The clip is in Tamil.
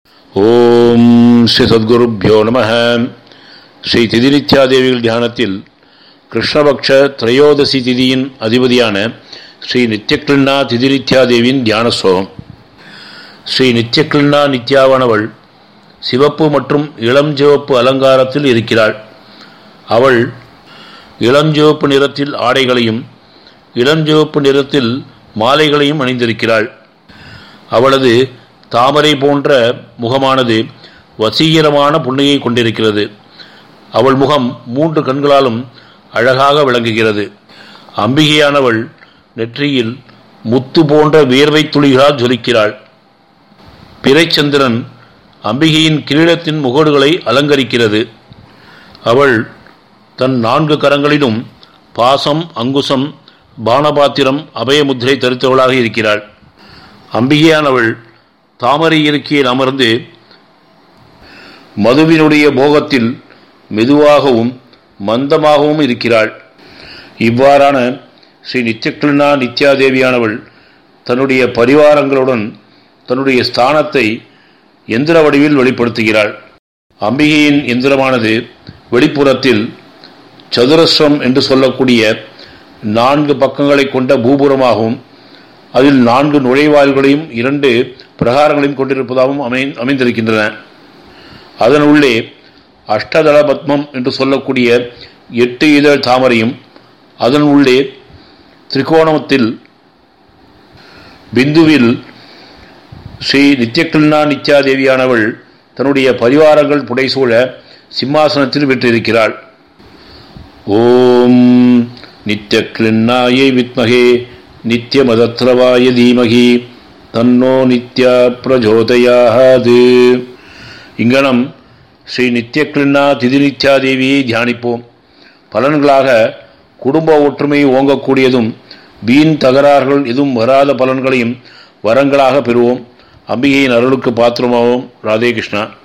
ஓம் ஸ்ரீ சத்குருப்பியோ நம ஸ்ரீ திதிநித்யாதேவிகள் தியானத்தில் கிருஷ்ணபக்ஷ திரையோதசி திதியின் அதிபதியான ஸ்ரீ நித்யக்லின்னா திதிநித்யாதேவியின் தியான ஸ்லோகம் ஸ்ரீ நித்யக்லின்னா நித்யாவானவள் சிவப்பு மற்றும் இளஞ்சிவப்பு அலங்காரத்தில் இருக்கிறாள் அவள் இளஞ்சிவப்பு நிறத்தில் ஆடைகளையும் இளஞ்சிவப்பு நிறத்தில் மாலைகளையும் அணிந்திருக்கிறாள் அவளது தாமரை போன்ற முகமானது வசீகரமான புன்னகையை கொண்டிருக்கிறது அவள் முகம் மூன்று கண்களாலும் அழகாக விளங்குகிறது அம்பிகையானவள் நெற்றியில் முத்து போன்ற வியர்வை துளிகளால் ஜொலிக்கிறாள் பிறைச்சந்திரன் அம்பிகையின் கிரீடத்தின் முகடுகளை அலங்கரிக்கிறது அவள் தன் நான்கு கரங்களிலும் பாசம் அங்குசம் பானபாத்திரம் அபயமுத்திரை தரித்தவளாக இருக்கிறாள் அம்பிகையானவள் தாமரை இருக்கையில் அமர்ந்து மதுவினுடைய போகத்தில் மெதுவாகவும் மந்தமாகவும் இருக்கிறாள் இவ்வாறான ஸ்ரீ நித்யக்லினா நித்யாதேவியானவள் தன்னுடைய பரிவாரங்களுடன் தன்னுடைய ஸ்தானத்தை எந்திர வடிவில் வெளிப்படுத்துகிறாள் அம்பிகையின் எந்திரமானது வெளிப்புறத்தில் சதுரஸ்ரம் என்று சொல்லக்கூடிய நான்கு பக்கங்களை கொண்ட பூபுரமாகவும் அதில் நான்கு நுழைவாயில்களையும் இரண்டு பிரகாரங்களையும் கொண்டிருப்பதாகவும் அமை அமைந்திருக்கின்றன அதன் உள்ளே அஷ்டதள பத்மம் என்று சொல்லக்கூடிய எட்டு இதழ் தாமரையும் அதன் உள்ளே திரிகோணத்தில் பிந்துவில் ஸ்ரீ நித்யகிருஷ்ணா நித்யாதேவியானவள் தன்னுடைய பரிவாரங்கள் புடைசூழ சிம்மாசனத்தில் விற்றிருக்கிறாள் ஓம் நித்யக்லின்னாயை வித்மகே நித்யமதத்ரவாய தீமகி தன்னோ நித்யா பிரஜோதயாது இங்கனம் ஸ்ரீ நித்யக்லின்னா திதிநித்யாதேவியை தியானிப்போம் பலன்களாக குடும்ப ஒற்றுமை ஓங்கக்கூடியதும் வீண் தகராறுகள் எதுவும் வராத பலன்களையும் வரங்களாக பெறுவோம் அம்பிகையின் அருளுக்கு பாத்திரமாவோம் ராதே கிருஷ்ணா